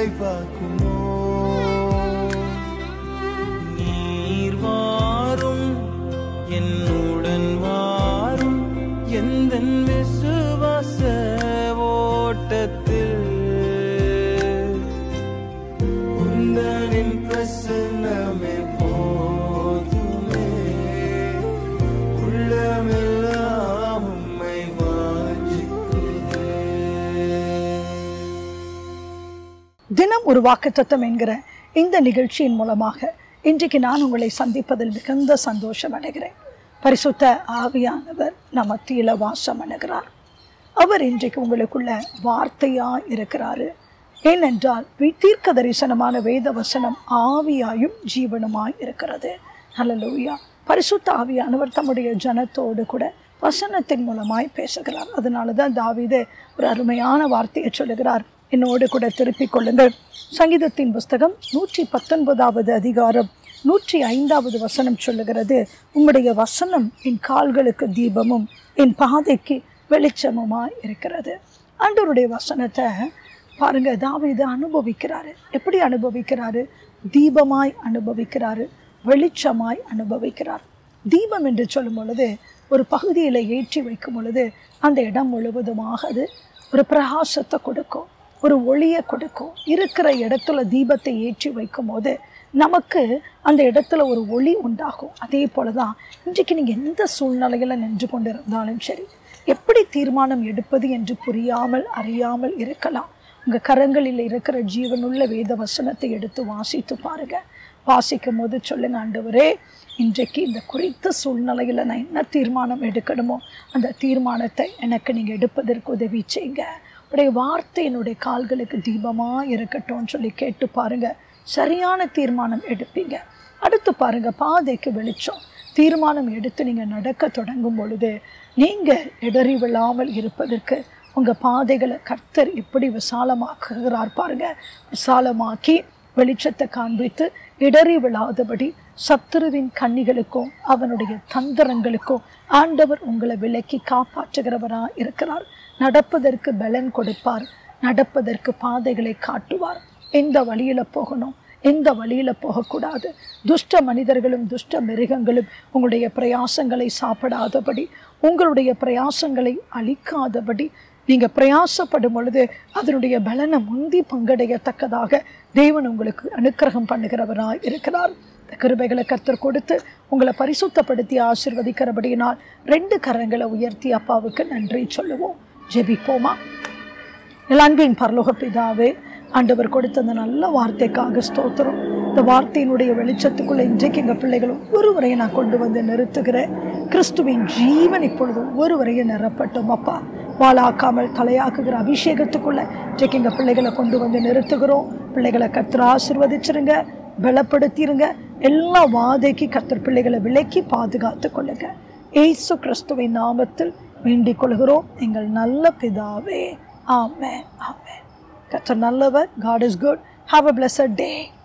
நிறைவாக்குமோ நீர் வாரும் என்னுடன் வாரும் எந்த விசுவாச ஓட்டத்தில் உந்தனின் பிரசன்னமே போதுமே உள்ளமெல்லாம் உம்மை வாஞ்சிக்கிறேன் தினம் ஒரு வாக்குத்தத்தம் என்கிற இந்த நிகழ்ச்சியின் மூலமாக இன்றைக்கு நான் உங்களை சந்திப்பதில் மிகுந்த சந்தோஷம் அடைகிறேன் பரிசுத்த ஆவியானவர் நம் மத்தியில வாசம் அணுகிறார் அவர் இன்றைக்கு உங்களுக்குள்ள வார்த்தையா இருக்கிறாரு ஏனென்றால் வி- தீர்க்க தரிசனமான வேத வசனம் ஆவியாயும் ஜீவனுமாய் இருக்கிறது ஹalleluya பரிசுத்த ஆவியானவர் தம்முடைய ஜனத்தோடு கூட வசனத்தின் மூலமாய் பேசுகிறார் அதனால தான் தாவீது ஒரு அருமையான வார்த்தையை சொல்லுகிறார் என்னோடு கூட திருப்பிக் கொள்ளுங்கள் சங்கீதத்தின் புஸ்தகம் நூற்றி பத்தொன்பதாவது அதிகாரம் நூற்றி ஐந்தாவது வசனம் சொல்லுகிறது உம்முடைய வசனம் என் கால்களுக்கு தீபமும் என் பாதைக்கு வெளிச்சமுமாய் இருக்கிறது ஆண்டவருடைய வசனத்தை பாருங்க தாவீது அனுபவிக்கிறாரு எப்படி அனுபவிக்கிறாரு தீபமாய் அனுபவிக்கிறாரு வெளிச்சமாய் அனுபவிக்கிறார் தீபம் என்று சொல்லும் பொழுது ஒரு பகுதியில் ஏற்றி வைக்கும் பொழுது அந்த இடம் முழுவதுமாக அது ஒரு பிரகாசத்தை கொடுக்கும் ஒரு ஒளியை கொடுக்கும் இருக்கிற இடத்துல தீபத்தை ஏற்றி வைக்கும் போது நமக்கு அந்த இடத்துல ஒரு ஒளி உண்டாகும் அதே போல தான் இன்றைக்கு நீங்கள் எந்த சூழ்நிலையில் நின்று கொண்டு இருந்தாலும் சரி எப்படி தீர்மானம் எடுப்பது என்று புரியாமல் அறியாமல் இருக்கலாம் உங்கள் கரங்களில் இருக்கிற ஜீவனுள்ள வேத வசனத்தை எடுத்து வாசித்து பாருங்க வாசிக்கும் போது சொல்லுங்க ஆண்டவரே இன்றைக்கு இந்த குறித்த சூழ்நிலையில் நான் என்ன தீர்மானம் எடுக்கணுமோ அந்த தீர்மானத்தை எனக்கு நீங்கள் எடுப்பதற்கு உதவி செய்யுங்க உடைய வார்த்தை என்னுடைய கால்களுக்கு தீபமாக இருக்கட்டும்னு சொல்லி கேட்டு பாருங்க சரியான தீர்மானம் எடுப்பீங்க அடுத்து பாருங்க பாதைக்கு வெளிச்சம் தீர்மானம் எடுத்து நீங்கள் நடக்க தொடங்கும் பொழுது நீங்கள் இடறி விழாமல் இருப்பதற்கு உங்கள் பாதைகளை கர்த்தர் எப்படி விசாலமாக்குகிறார் பாருங்க விசாலமாக்கி வெளிச்சத்தை காண்பித்து இடறி விழாதபடி சத்துருவின் கண்ணிகளுக்கும் அவனுடைய தந்திரங்களுக்கும் ஆண்டவர் உங்களை விலக்கி காப்பாற்றுகிறவராக இருக்கிறார் நடப்பதற்கு பலன் கொடுப்பார் நடப்பதற்கு பாதைகளை காட்டுவார் எந்த வழியில் போகணும் எந்த வழியில் போகக்கூடாது துஷ்ட மனிதர்களும் துஷ்ட மிருகங்களும் உங்களுடைய பிரயாசங்களை சாப்பிடாதபடி உங்களுடைய பிரயாசங்களை அழிக்காதபடி நீங்கள் பிரயாசப்படும் பொழுது அதனுடைய பலனை முந்தி பங்கடையத்தக்கதாக தேவன் உங்களுக்கு அனுக்கிரகம் பண்ணுகிறவராய் இருக்கிறார் இந்த கிருபைகளை கர்த்தர் கொடுத்து உங்களை பரிசுத்தப்படுத்தி ஆசிர்வதிக்கிறபடியினால் ரெண்டு கரங்களை உயர்த்தி அப்பாவுக்கு நன்றி சொல்லுவோம் ஜெபிப்போமா அன்பின் பரலோக பிதாவே ஆண்டவர் கொடுத்த அந்த நல்ல வார்த்தைக்காக ஸ்தோத்திரம் இந்த வார்த்தையினுடைய வெளிச்சத்துக்குள்ள இன்றைக்கு எங்கள் பிள்ளைகள் ஒவ்வொருவரையும் நான் கொண்டு வந்து நிறுத்துகிறேன் கிறிஸ்துவின் ஜீவன் இப்பொழுது ஒவ்வொருவரையும் நிரப்பட்டும் அப்பா வாழாக்காமல் தலையாக்குகிற அபிஷேகத்துக்குள்ள இன்றைக்கு எங்கள் பிள்ளைகளை கொண்டு வந்து நிறுத்துகிறோம் பிள்ளைகளை கர்த்தர் ஆசிர்வதிச்சிருங்க பலப்படுத்திருங்க எல்லா வாதைக்கு கர்த்தர் பிள்ளைகளை விலக்கி பாதுகாத்து கொள்ளுங்க ஏசு கிறிஸ்துவின் நாமத்தில் வேண்டிக் கொள்கிறோம் எங்கள் நல்ல பிதாவே ஆமென் ஆமென் கர்த்தர் நல்லவர் God is good have a blessed day